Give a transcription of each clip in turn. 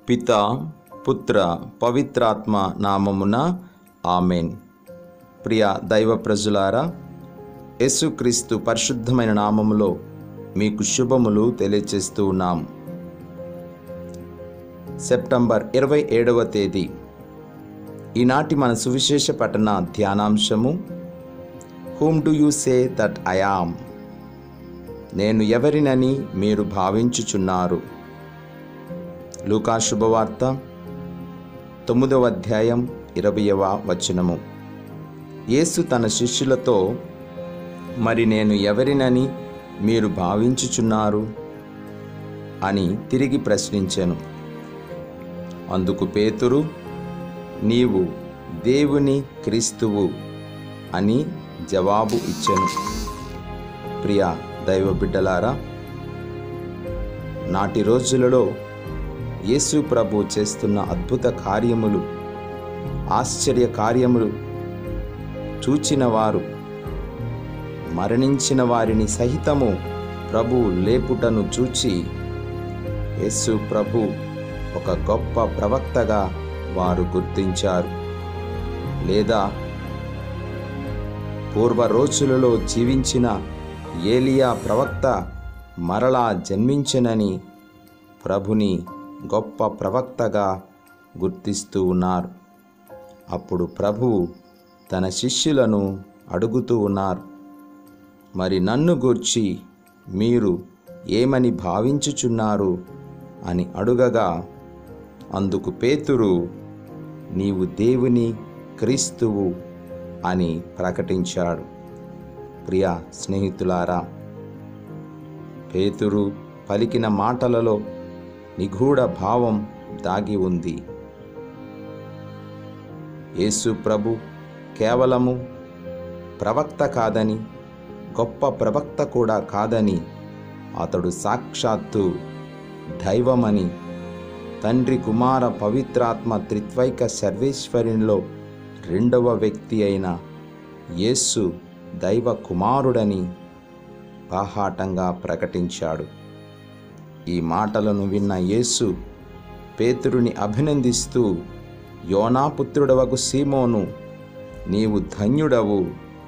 పిత పుత్ర పవిత్రాత్మ నామమున ఆమెన్ ప్రియ దైవ ప్రజలారా యేసుక్రీస్తు పరిశుద్ధమైన నామములో మీకు శుభములు తెలియచేస్తూ ఉన్నాం సెప్టెంబర్ ఇరవై ఏడవ తేదీ ఈనాటి మన సువిశేష పఠన ధ్యానాంశము whom do you say that I am నేను ఎవరినని మీరు భావించుచున్నారు లూకా శుభవార్త తొమ్మిదవ అధ్యాయం ఇరవయవ వచనము యేసు తన శిష్యులతో మరి నేను ఎవరినని మీరు భావించుచున్నారు అని తిరిగి ప్రశ్నించాను అందుకు పేతురు నీవు దేవుని క్రీస్తువు అని జవాబు ఇచ్చాను ప్రియ దైవ బిడ్డలారా నాటి రోజులలో యేసు ప్రభు చేస్తున్న అద్భుత కార్యములు ఆశ్చర్య కార్యములు చూచిన వారు మరణించిన వారిని సహితము ప్రభు లేపుటను చూచి యేసు ప్రభు ఒక గొప్ప ప్రవక్తగా వారు గుర్తించారు లేదా పూర్వ రోజులలో జీవించిన ఏలియా ప్రవక్త మరలా జన్మించనని ప్రభుని గొప్ప ప్రవక్తగా గుర్తిస్తూ ఉన్నారు అప్పుడు ప్రభువు తన శిష్యులను అడుగుతూ ఉన్నారు మరి నన్ను గూర్చి మీరు ఏమని భావించుచున్నారు అని అడుగగా అందుకు పేతురు నీవు దేవుని క్రీస్తువు అని ప్రకటించాడు ప్రియ స్నేహితులారా పేతురు పలికిన మాటలలో నిగూఢ భావం దాగి ఉంది యేసు ప్రభు కేవలము ప్రవక్త కాదని గొప్ప ప్రవక్త కూడా కాదని అతడు సాక్షాత్తు దైవమని తండ్రి కుమార పవిత్రాత్మ త్రిత్వైక సర్వేశ్వరునిలో రెండవ వ్యక్తి అయిన యేసు దైవ కుమారుడని బాహాటంగా ప్రకటించాడు ఈ మాటలను విన్న యేసు పేతురుని అభినందిస్తూ యోనాపుత్రుడవకు సీమోను నీవు ధన్యుడవు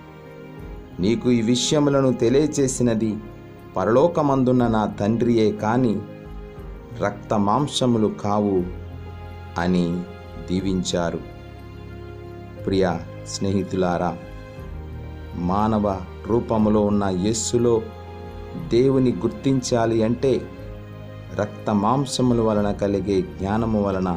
నీకు ఈ విషయములను తెలియచేసినది పరలోకమందున్న నా తండ్రియే కాని రక్త మాంసములు కావు అని దీవించారు ప్రియ స్నేహితులారా మానవ రూపములో ఉన్న యస్సులో దేవుని గుర్తించాలి అంటే రక్త మాంసముల వలన కలిగే జ్ఞానము వలన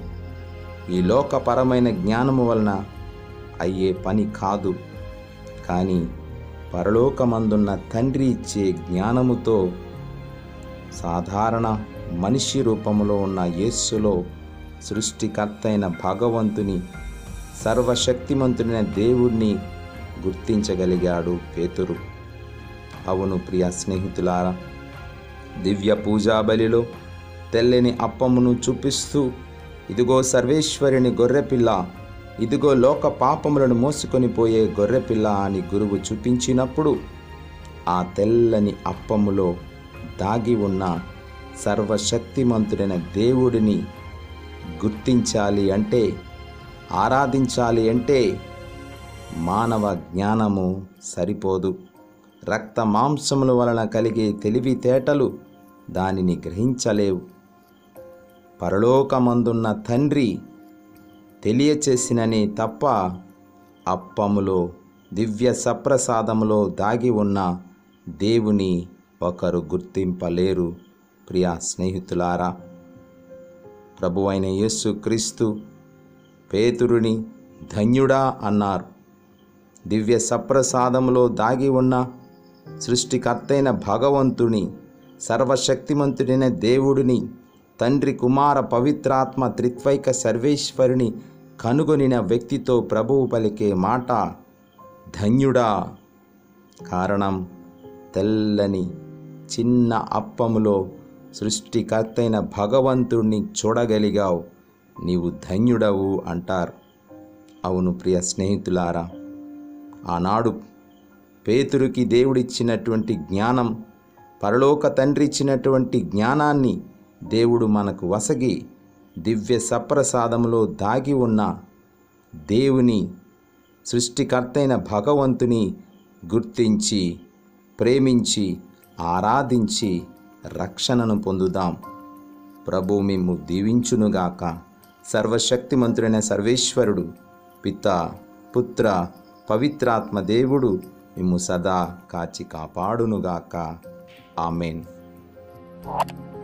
ఈ లోకపరమైన జ్ఞానము వలన అయ్యే పని కాదు కానీ పరలోకమందున్న తండ్రి ఇచ్చే జ్ఞానముతో సాధారణ మనిషి రూపములో ఉన్న యేస్సులో సృష్టికర్త అయిన భగవంతుని సర్వశక్తిమంతుడైన దేవుణ్ణి గుర్తించగలిగాడు పేతురు అవును ప్రియ స్నేహితులారా దివ్య పూజా బలిలో తెల్లని అప్పమును చూపిస్తూ ఇదిగో సర్వేశ్వరుని గొర్రెపిల్ల ఇదిగో లోక పాపములను మోసుకొని పోయే గొర్రెపిల్ల అని గురువు చూపించినప్పుడు ఆ తెల్లని అప్పములో దాగి ఉన్న సర్వశక్తిమంతుడైన దేవుడిని గుర్తించాలి అంటే ఆరాధించాలి అంటే మానవ జ్ఞానము సరిపోదు రక్త మాంసముల వలన కలిగే తెలివితేటలు దానిని గ్రహించలేవు పరలోకమందున్న తండ్రి తెలియచేసిననే తప్ప అప్పములో దివ్య సప్రసాదములో దాగి ఉన్న దేవుని ఒకరు గుర్తింపలేరు ప్రియ స్నేహితులారా ప్రభువైన యేసు క్రీస్తు పేతురుని ధన్యుడా అన్నారు దివ్య సప్రసాదములో దాగి ఉన్న సృష్టికర్తైన భగవంతుని సర్వశక్తిమంతుడైన దేవుడిని తండ్రి కుమార పవిత్రాత్మ త్రిత్వైక సర్వేశ్వరుని కనుగొనిన వ్యక్తితో ప్రభువు పలికే మాట ధన్యుడా కారణం తెల్లని చిన్న అప్పములో సృష్టికర్తైన భగవంతుణ్ణి చూడగలిగావు నీవు ధన్యుడవు అంటారు అవును ప్రియ స్నేహితులారా ఆనాడు పేతురుకి దేవుడిచ్చినటువంటి జ్ఞానం పరలోక తండ్రి ఇచ్చినటువంటి జ్ఞానాన్ని దేవుడు మనకు వసగి దివ్య సప్రసాదములో దాగి ఉన్న దేవుని సృష్టికర్తైన భగవంతుని గుర్తించి ప్రేమించి ఆరాధించి రక్షణను పొందుదాం ప్రభు మిమ్ము దీవించునుగాక సర్వశక్తిమంతుడైన సర్వేశ్వరుడు పిత పుత్ర పవిత్రాత్మ దేవుడు మిమ్ము సదా కాచి కాపాడునుగాక ఆమెన్